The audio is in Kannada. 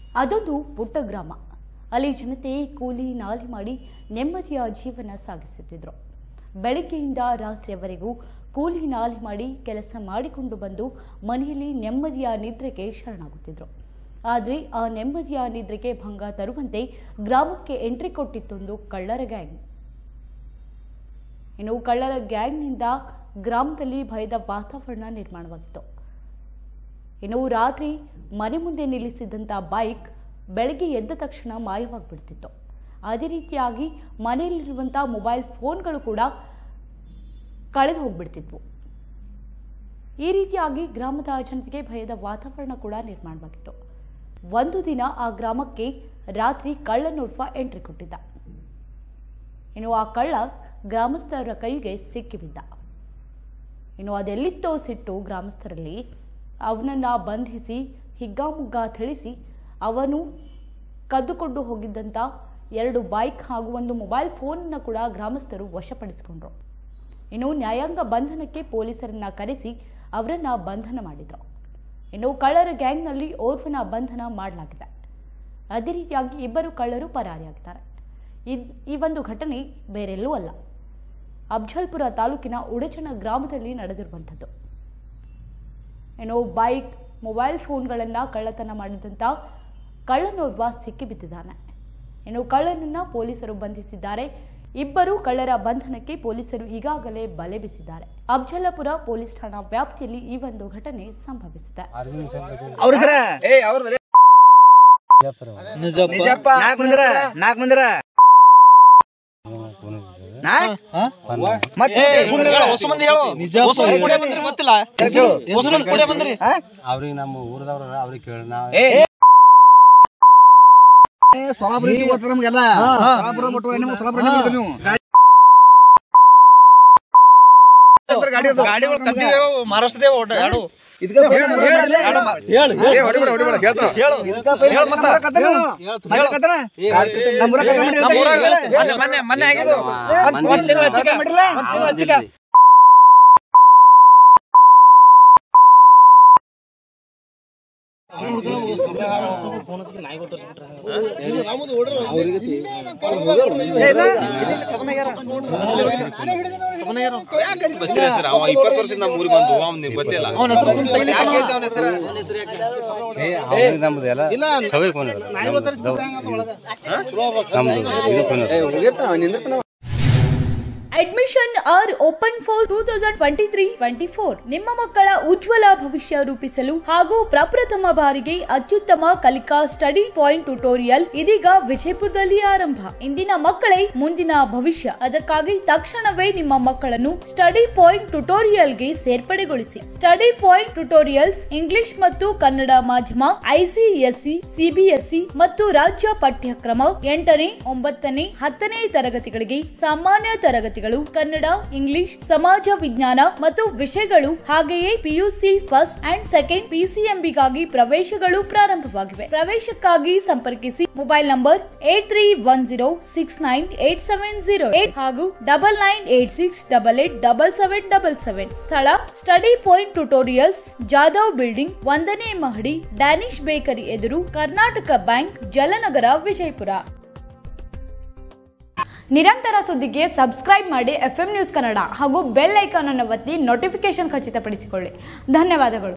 ಅದೊಂದು ಪುಟ್ಟ ಗ್ರಾಮ ಅಲ್ಲಿ ಜನತೆ ಕೂಲಿ ನಾಲಿ ಮಾಡಿ ನೆಮ್ಮದಿಯ ಜೀವನ ಸಾಗಿಸುತ್ತಿದ್ರು ಬೆಳಗ್ಗೆಯಿಂದ ರಾತ್ರಿಯವರೆಗೂ ಕೂಲಿ ನಾಲಿ ಮಾಡಿ ಕೆಲಸ ಮಾಡಿಕೊಂಡು ಬಂದು ಮನೆಯಲ್ಲಿ ನೆಮ್ಮದಿಯ ನಿದ್ರೆಗೆ ಶರಣಾಗುತ್ತಿದ್ರು ಆದರೆ ಆ ನೆಮ್ಮದಿಯ ನಿದ್ರೆಗೆ ಭಂಗ ತರುವಂತೆ ಗ್ರಾಮಕ್ಕೆ ಎಂಟ್ರಿ ಕೊಟ್ಟಿತ್ತೊಂದು ಕಳ್ಳರ ಗ್ಯಾಂಗ್ ಇನ್ನು ಕಳ್ಳರ ಗ್ಯಾಂಗ್ನಿಂದ ಗ್ರಾಮದಲ್ಲಿ ಭಯದ ವಾತಾವರಣ ನಿರ್ಮಾಣವಾಗಿತ್ತು ಇನ್ನು ರಾತ್ರಿ ಮನೆ ಮುಂದೆ ನಿಲ್ಲಿಸಿದಂಥ ಬೈಕ್ ಬೆಳಗ್ಗೆ ಎದ್ದ ತಕ್ಷಣ ಮಾಯವಾಗಿಬಿಡ್ತಿತ್ತು ಅದೇ ರೀತಿಯಾಗಿ ಮನೆಯಲ್ಲಿರುವಂಥ ಮೊಬೈಲ್ ಫೋನ್ಗಳು ಕೂಡ ಕಳೆದು ಹೋಗ್ಬಿಡ್ತಿದ್ವು ಈ ರೀತಿಯಾಗಿ ಗ್ರಾಮದ ಜನತೆಗೆ ಭಯದ ವಾತಾವರಣ ಕೂಡ ನಿರ್ಮಾಣವಾಗಿತ್ತು ಒಂದು ದಿನ ಆ ಗ್ರಾಮಕ್ಕೆ ರಾತ್ರಿ ಕಳ್ಳನೋರ್ವ ಎಂಟ್ರಿ ಕೊಟ್ಟಿದ್ದ ಇನ್ನು ಆ ಕಳ್ಳ ಗ್ರಾಮಸ್ಥರ ಕೈಗೆ ಸಿಕ್ಕಿಬಿದ್ದ ಇನ್ನು ಅದೆಲ್ಲಿತ್ತೋ ಸಿಟ್ಟು ಗ್ರಾಮಸ್ಥರಲ್ಲಿ ಅವನನ್ನ ಬಂಧಿಸಿ ಹಿಗ್ಗಾಮುಗ್ಗ ಥಳಿಸಿ ಅವನು ಕದ್ದುಕೊಂಡು ಹೋಗಿದ್ದಂಥ ಎರಡು ಬೈಕ್ ಹಾಗೂ ಒಂದು ಮೊಬೈಲ್ ಫೋನ್ನ ಕೂಡ ಗ್ರಾಮಸ್ಥರು ವಶಪಡಿಸಿಕೊಂಡ್ರು ಇನ್ನು ನ್ಯಾಯಾಂಗ ಬಂಧನಕ್ಕೆ ಪೊಲೀಸರನ್ನ ಕರೆಸಿ ಅವರನ್ನ ಬಂಧನ ಮಾಡಿದ್ರು ಇನ್ನು ಕಳ್ಳರ ಗ್ಯಾಂಗ್ನಲ್ಲಿ ಓರ್ವನ ಬಂಧನ ಮಾಡಲಾಗಿದೆ ಅದೇ ರೀತಿಯಾಗಿ ಇಬ್ಬರು ಕಳ್ಳರು ಪರಾರಿಯಾಗಿದ್ದಾರೆ ಇದ್ ಈ ಒಂದು ಘಟನೆ ಬೇರೆಲ್ಲೂ ಅಲ್ಲ ಅಫ್ಜಲ್ಪುರ ತಾಲೂಕಿನ ಉಡಚಣ ಗ್ರಾಮದಲ್ಲಿ ನಡೆದಿರುವಂಥದ್ದು ಇನ್ನು ಬೈಕ್ ಮೊಬೈಲ್ ಫೋನ್ಗಳನ್ನು ಕಳ್ಳತನ ಮಾಡಿದಂಥ ಕಳ್ಳನೋರ್ವ ಸಿಕ್ಕಿಬಿದ್ದಿದ್ದಾನೆ ಇನ್ನು ಕಳ್ಳನನ್ನ ಪೊಲೀಸರು ಬಂಧಿಸಿದ್ದಾರೆ ಇಬ್ಬರು ಕಳ್ಳರ ಬಂಧನಕ್ಕೆ ಪೊಲೀಸರು ಈಗಾಗಲೇ ಬಲೆ ಬೀಸಿದ್ದಾರೆ ಅಫ್ಜಲಪುರ ಪೊಲೀಸ್ ಠಾಣಾ ವ್ಯಾಪ್ತಿಯಲ್ಲಿ ಈ ಒಂದು ಘಟನೆ ಸಂಭವಿಸಿದೆ ಅವ್ರ ಏ ಅವ್ರದ್ದು ನಿಜಪ್ಪ ನಾಲ್ಕು ಮಂದಿರ ನಾಲ್ಕು ಮಂದಿರ ಮತ್ತೆ ಹೊಸ ಮಂದಿ ಹೇಳು ಹೊಸ ಮಂದಿ ಕೂಡೇ ಬಂದ್ರಿ ಗೊತ್ತಿಲ್ಲ ಹೊಸ ಮಂದಿ ಕೂಡೇ ಬಂದ್ರಿ ಅವ್ರಿಗೆ ನಮ್ಮ ಊರದವ್ರ ಅವ್ರಿಗೆ ಕೇಳಿ ನಾವು ಏ ಸೊಲಾಪುರ ಗೊತ್ತ ನಮ್ಗೆಲ್ಲ ಸೊಲಾಪುರ ಬಿಟ್ಟು ನೀವು ಸೊಲಾಪುರ ಬಿಡ್ತೀರಿ ನೀವು ಗಾಡಿಗಳು ಕದ್ದಿವೆ ಮಹಾರಾಷ್ಟ್ರದೇವ ಒಡ್ಡ ಎರಡು ಮೊನ್ನೆ ಮೊನ್ನೆ ಮೊನ್ನೆ ಆಗಿದ್ದು ಒಂದ್ ತಿಂಗಳ ಚಿಕ್ಕ ಒಂದ್ ತಿಂಗಳ ಚಿಕ್ಕ ಅವ ಇಪ್ಪತ್ತು ವರ್ಷದಿಂದ ನಮ್ಮ ಊರಿಗೆ ಬಂದು ಅವ್ನಿಗೆ ಗೊತ್ತಿಲ್ಲ ಅವನ ಹೆಸರು ಸುಮ್ ತೈಲಿ ಏ ಅವ್ರಿಗೆ ನಮ್ದು ಎಲ್ಲ ಸವೈ ಕೊನೆ ನಮ್ದು ಇದು ಕೊನೆ admission are open for two thousand twenty three twenty four ನಿಮ್ಮ ಮಕ್ಕಳ ಉಜ್ವಲ ಭವಿಷ್ಯ ರೂಪಿಸಲು ಹಾಗೂ ಪ್ರಪ್ರಥಮ ಬಾರಿಗೆ ಅತ್ಯುತ್ತಮ ಕಲಿಕಾ ಸ್ಟಡಿ ಪಾಯಿಂಟ್ ಟ್ಯುಟೋರಿಯಲ್ ಇದೀಗ ವಿಜಯಪುರದಲ್ಲಿ ಆರಂಭ ಇಂದಿನ ಮಕ್ಕಳೇ ಮುಂದಿನ ಭವಿಷ್ಯ ಅದಕ್ಕಾಗಿ ತಕ್ಷಣವೇ ನಿಮ್ಮ ಮಕ್ಕಳನ್ನು ಸ್ಟಡಿ ಪಾಯಿಂಟ್ ಟ್ಯುಟೋರಿಯಲ್ಗೆ ಸೇರ್ಪಡೆಗೊಳಿಸಿ ಸ್ಟಡಿ ಪಾಯಿಂಟ್ ಟ್ಯುಟೋರಿಯಲ್ಸ್ ಇಂಗ್ಲಿಷ್ ಮತ್ತು ಕನ್ನಡ ಮಾಧ್ಯಮ ಐಸಿಎಸ್ಸಿ ಸಿಬಿಎಸ್ಇ ಮತ್ತು ರಾಜ್ಯ ಪಠ್ಯಕ್ರಮ ಎಂಟನೇ ಒಂಬತ್ತನೇ ಹತ್ತನೇ ತರಗತಿಗಳಿಗೆ ಸಾಮಾನ್ಯ ತರಗತಿಗಳು ಕನ್ನಡ ಇಂಗ್ಲಿಷ್ ಸಮಾಜ ವಿಜ್ಞಾನ ಮತ್ತು ವಿಷಯಗಳು ಹಾಗೆಯೇ ಪಿಯುಸಿ ಫಸ್ಟ್ ಅಂಡ್ ಸೆಕೆಂಡ್ ಪಿಸಿಎಂಬಿಗಾಗಿ ಪ್ರವೇಶಗಳು ಪ್ರಾರಂಭವಾಗಿವೆ ಪ್ರವೇಶಕ್ಕಾಗಿ ಸಂಪರ್ಕಿಸಿ mobile number eight three one zero six nine eight seven zero eight ಹಾಗೂ double nine eight six double eight double seven double seven ಸ್ಥಳ study point tutorials Jadhav building ಒಂದನೇ ಮಹಡಿ ಡ್ಯಾನಿಶ್ ಬೇಕರಿ ಎದುರು ಕರ್ನಾಟಕ ಬ್ಯಾಂಕ್ ಜಲನಗರ ವಿಜಯಪುರ ನಿರಂತರ ಸುದ್ದಿಗೆ ಸಬ್ಸ್ಕ್ರೈಬ್ ಮಾಡಿ ಎಫ್ ನ್ಯೂಸ್ ಕನ್ನಡ ಹಾಗೂ ಬೆಲ್ ಐಕಾನ್ ಅನ್ನು ಒತ್ತಿ ನೋಟಿಫಿಕೇಶನ್ ಖಚಿತಪಡಿಸಿಕೊಳ್ಳಿ ಧನ್ಯವಾದಗಳು